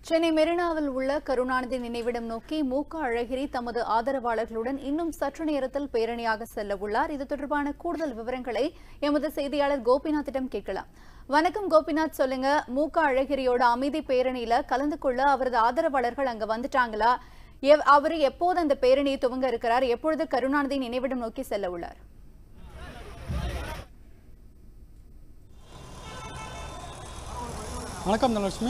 சென்னை மெரினாவில் உள்ள கருணாநிதி நினைவிடம் நோக்கி மு க அழகிரி தமது ஆதரவாளர்களுடன் இன்னும் சற்று நேரத்தில் பேரணியாக செல்ல உள்ளார் இது தொடர்பான கூடுதல் விவரங்களை எமது செய்தியாளர் கோபிநாத்திடம் கேட்கலாம் வணக்கம் கோபிநாத் சொல்லுங்க மு க அழகிரியோட அமைதி பேரணியில கலந்து கொள்ள அவரது ஆதரவாளர்கள் அங்க வந்துட்டாங்களா எவ்- அவரு எப்போது அந்த பேரணியை துவங்க இருக்கிறார் எப்பொழுது கருணாநிதி நினைவிடம் நோக்கி செல்ல உள்ளார் வணக்கம் தனலட்சுமி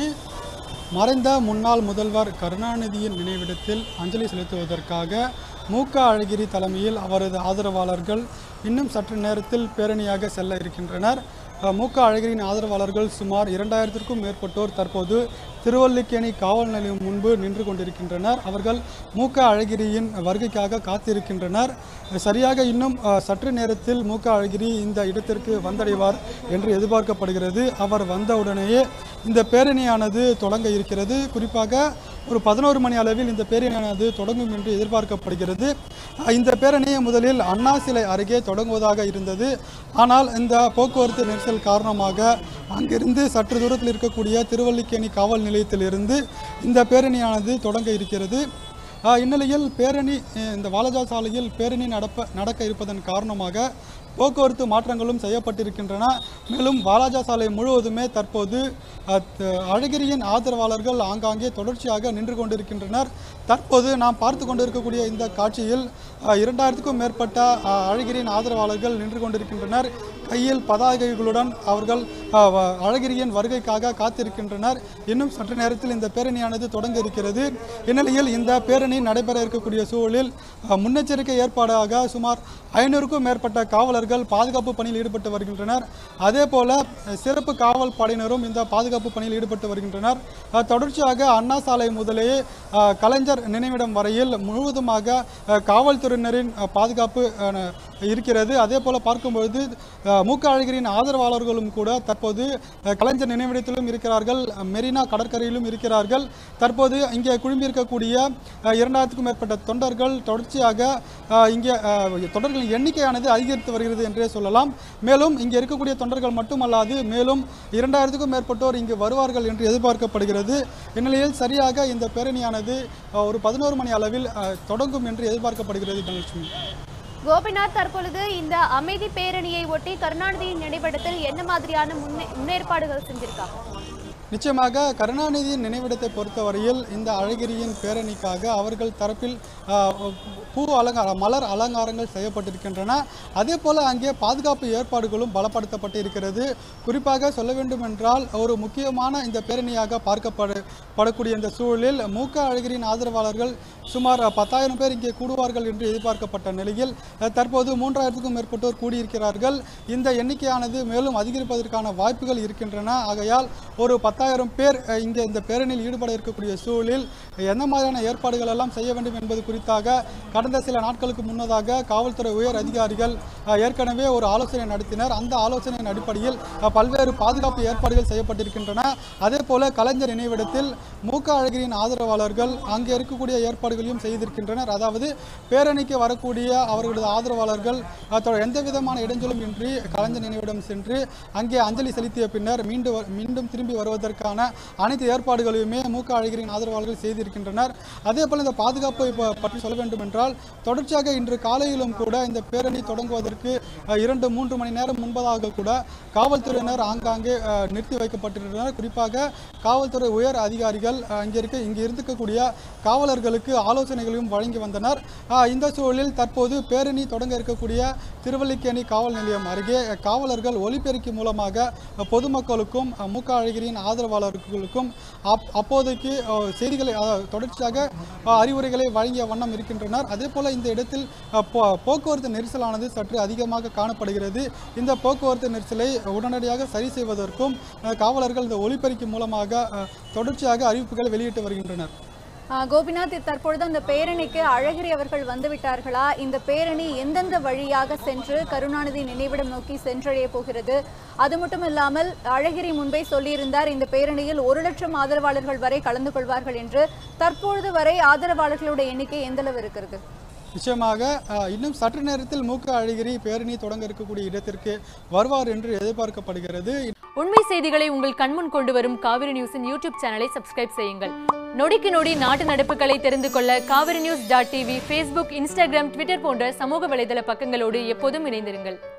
மறைந்த முன்னாள் முதல்வர் கருணாநிதியின் நினைவிடத்தில் அஞ்சலி செலுத்துவதற்காக மு க அழகிரி தலைமையில் அவரது ஆதரவாளர்கள் இன்னும் சற்று நேரத்தில் பேரணியாக செல்ல இருக்கின்றனர் அஹ், மு க அழகிரியின் ஆதரவாளர்கள் சுமார் இரண்டாயிரத்திற்கும் மேற்பட்டோர் தற்போது திருவல்லிக்கேணி காவல் நிலையம் முன்பு நின்று கொண்டிருக்கின்றனர் அவர்கள் மு க அழகிரியின் வருகைக்காக காத்திருக்கின்றனர் சரியாக இன்னும் அஹ், சற்று நேரத்தில் மு க அழகிரி இந்த இடத்திற்கு வந்தடைவார் என்று எதிர்பார்க்கப்படுகிறது அவர் வந்தவுடனேயே இந்த பேரணியானது தொடங்க இருக்கிறது குறிப்பாக ஒரு பதினோரு மணி அளவில் இந்த பேரணியானது தொடங்கும் என்று எதிர்பார்க்கப்படுகிறது அஹ், இந்த பேரணியை முதலில் அண்ணா சிலை அருகே தொடங்குவதாக இருந்தது ஆனால் இந்த போக்குவரத்து நெரிசல் காரணமாக அங்கிருந்து சற்று தூரத்தில் இருக்கக்கூடிய திருவல்லிக்கேணி காவல் நிலையத்திலிருந்து இந்த பேரணியானது தொடங்க இருக்கிறது ஆஹ் இந்நிலையில் பேரணி அஹ் இந்த வாலஜா சாலையில் பேரணி நடப்ப நடக்க இருப்பதன் காரணமாக போக்குவரத்து மாற்றங்களும் செய்யப்பட்டிருக்கின்றன மேலும் வாலாஜா சாலை முழுவதுமே தற்போது அஹ், த- அழகிரியின் ஆதரவாளர்கள் ஆங்காங்கே தொடர்ச்சியாக நின்று கொண்டிருக்கின்றனர் தற்போது நாம் பார்த்து கொண்டிருக்கக்கூடிய இந்த காட்சியில் அஹ், இரண்டாயிரத்துக்கும் மேற்பட்ட அஹ், அழகிரியின் ஆதரவாளர்கள் நின்று கொண்டிருக்கின்றனர் கையில் பதாகைகளுடன் அவர்கள் அஹ், வ- அழகிரியின் வருகைக்காக காத்திருக்கின்றனர் இன்னும் சற்று நேரத்தில் இந்த பேரணியானது தொடங்க இருக்கிறது இந்நிலையில் இந்த பேரணி நடைபெற இருக்கக்கூடிய சூழலில் அஹ், முன்னெச்சரிக்கை ஏற்பாடாக சுமார் ஐநூறுக்கும் மேற்பட்ட காவலர்கள் பாதுகாப்பு பணியில் ஈடுபட்டு வருகின்றனர் அதே போல அஹ், சிறப்பு காவல் படையினரும் இந்த பாதுகாப்பு பணியில் ஈடுபட்டு வருகின்றனர் அஹ், தொடர்ச்சியாக அண்ணா சாலை முதலே அஹ், கலைஞர் நினைவிடம் வரையில் முழுவதுமாக அஹ், காவல்துறையினரின் அஹ், பாதுகாப்பு அஹ், இருக்கிறது அதே போல பார்க்கும்பொழுது அஹ், மு க அழகிரியின் ஆதரவாளர்களும் கூட தற்போது அஹ், கலைஞர் நினைவிடத்திலும் இருக்கிறார்கள் அஹ், மெரினா கடற்கரையிலும் இருக்கிறார்கள் தற்போது இங்கே குழும்பியிருக்கக்கூடிய அஹ், இரண்டாயிரத்துக்கும் மேற்பட்ட தொண்டர்கள் தொடர்ச்சியாக அஹ், இங்கே அஹ், தொண்டர்களின் எண்ணிக்கையானது அதிகரித்து வருகிறது என்றே சொல்லலாம் மேலும் இங்கே இருக்கக்கூடிய தொண்டர்கள் மட்டுமல்லாது மேலும் இரண்டாயிரத்துக்கும் மேற்பட்டோர் இங்கு வருவார்கள் என்று எதிர்பார்க்கப்படுகிறது இந்நிலையில் சரியாக இந்த பேரணியானது அஹ், ஒரு பதினோரு மணி அளவில் அஹ், தொடங்கும் என்று எதிர்பார்க்கப்படுகிறது தனலட்சுமி கோபிநாத் தற்பொழுது இந்த அமைதி பேரணியை ஒட்டி கருணாநிதியின் நினைவிடத்தில் என்ன மாதிரியான முன்னே முன்னேற்பாடுகள் செஞ்சிருக்காங்க நிச்சயமாக கருணாநிதியின் நினைவிடத்தை பொறுத்தவரையில் இந்த அழகிரியின் பேரணிக்காக அவர்கள் தரப்பில் ஆஹ், பூ அலங்கார மலர் அலங்காரங்கள் செய்யப்பட்டிருக்கின்றன அதே போல அங்கே பாதுகாப்பு ஏற்பாடுகளும் பலப்படுத்தப்பட்டு இருக்கிறது குறிப்பாக சொல்ல வேண்டும் என்றால் ஒரு முக்கியமான இந்த பேரணியாக பார்க்கப்படு படக்கூடிய இந்த சூழலில் மு க அழகிரியின் ஆதரவாளர்கள் சுமார் பத்தாயிரம் பேர் இங்கே கூடுவார்கள் என்று எதிர்பார்க்கப்பட்ட நிலையில் அஹ், தற்போது மூன்றாயிரத்துக்கும் மேற்பட்டோர் கூடியிருக்கிறார்கள் இந்த எண்ணிக்கையானது மேலும் அதிகரிப்பதற்கான வாய்ப்புகள் இருக்கின்றன ஆகையால் ஒரு பத்தாயிரம் பேர் அஹ், இங்கே இந்த பேரணியில் ஈடுபட இருக்கக்கூடிய சூழலில் எந்த மாதிரியான ஏற்பாடுகள் எல்லாம் செய்ய வேண்டும் என்பது குறித்தாக கடந்த சில நாட்களுக்கு முன்னதாக காவல்துறை உயர் அதிகாரிகள் அஹ், ஏற்கனவே ஒரு ஆலோசனை நடத்தினர் அந்த ஆலோசனையின் அடிப்படையில் அஹ், பல்வேறு பாதுகாப்பு ஏற்பாடுகள் செய்யப்பட்டிருக்கின்றன அதே போல கலைஞர் நினைவிடத்தில் மு க அழகிரியின் ஆதரவாளர்கள் அங்கே இருக்கக்கூடிய ஏற்பாடுகளையும் செய்திருக்கின்றனர் அதாவது பேரணிக்கு வரக்கூடிய அவர்களது ஆதரவாளர்கள் அஹ், தொ- எந்த விதமான இடைஞ்சலும் இன்றி கலைஞர் நினைவிடம் சென்று அங்கே அஞ்சலி செலுத்திய பின்னர் மீண்டும் வ- மீண்டும் திரும்பி வருவதற்கான அனைத்து ஏற்பாடுகளையுமே மு க அழகிரியின் ஆதரவாளர்கள் செய்திருக்கின்றனர் அதே போல இந்த பாதுகாப்பை ப- பற்றி சொல்ல வேண்டும் என்றால் தொடர்ச்சியாக இன்று காலையிலும் கூட இந்த பேரணி தொடங்குவதற்கு அஹ், இரண்டு மூன்று மணி நேரம் முன்பதாக கூட காவல்துறையினர் ஆங்காங்கே அஹ், நிறுத்தி வைக்கப்பட்டிருந்தனர் குறிப்பாக காவல்துறை உயர் அதிகாரிகள் அஹ், இங்கே இருக்க இங்கே இருக்கக்கூடிய காவலர்களுக்கு ஆலோசனைகளையும் வழங்கி வந்தனர் அஹ், இந்த சூழலில் தற்போது பேரணி தொடங்க இருக்கக்கூடிய திருவல்லிக்கேணி காவல் நிலையம் அருகே அஹ், காவலர்கள் ஒலிபெருக்கி மூலமாக அஹ், பொதுமக்களுக்கும் அஹ், மு க அழகிரியின் ஆதரவாளர்களுக்கும் அப் அப்போதைக்கு அஹ், செய்திகளை அஹ், தொடர்ச்சியாக அஹ், அறிவுரைகளை வழங்கிய வண்ணம் இருக்கின்றனர் அதே போல இந்த இடத்தில் அஹ், போ- போக்குவரத்து நெரிசலானது சற்று அதிகமாக காணப்படுகிறது இந்த போக்குவரத்து நெரிசலை உடனடியாக சரி செய்வதற்கும் அஹ், காவலர்கள் இந்த ஒலிபெருக்கி மூலமாக அஹ், தொடர்ச்சியாக அறிவிப்புகளை வெளியிட்டு வருகின்றனர் ஆ, கோபிநாத் தற்பொழுது அந்த பேரணிக்கு அழகிரி அவர்கள் வந்து விட்டார்களா இந்த பேரணி எந்தெந்த வழியாக சென்று கருணாநிதி நினைவிடம் நோக்கி சென்றடைய போகிறது அது மட்டும் இல்லாமல் அழகிரி முன்பே சொல்லியிருந்தார் இந்த பேரணியில் ஒரு லட்சம் ஆதரவாளர்கள் வரை கலந்து கொள்வார்கள் என்று தற்பொழுது வரை ஆதரவாளர்களுடைய எண்ணிக்கை எந்தளவு இருக்கிறது நிச்சயமாக அஹ், இன்னும் சற்று நேரத்தில் மூக்க அழகிரி பேரணி தொடங்க இருக்கக்கூடிய இடத்திற்கு வருவார் என்று எதிர்பார்க்கப்படுகிறது உண்மை செய்திகளை உங்கள் கண்முன் கொண்டு வரும் காவிரி நியூஸின் யூடியூப் சேனலை சப்ஸ்கிரைப் செய்யுங்கள் நொடிக்கு நொடி நாட்டு நடப்புகளை தெரிந்து கொள்ள Kaveri news dot TV Facebook Instagram Twitter போன்ற சமூக வலைதள பக்கங்களோடு எப்போதும் இணைந்திருங்கள்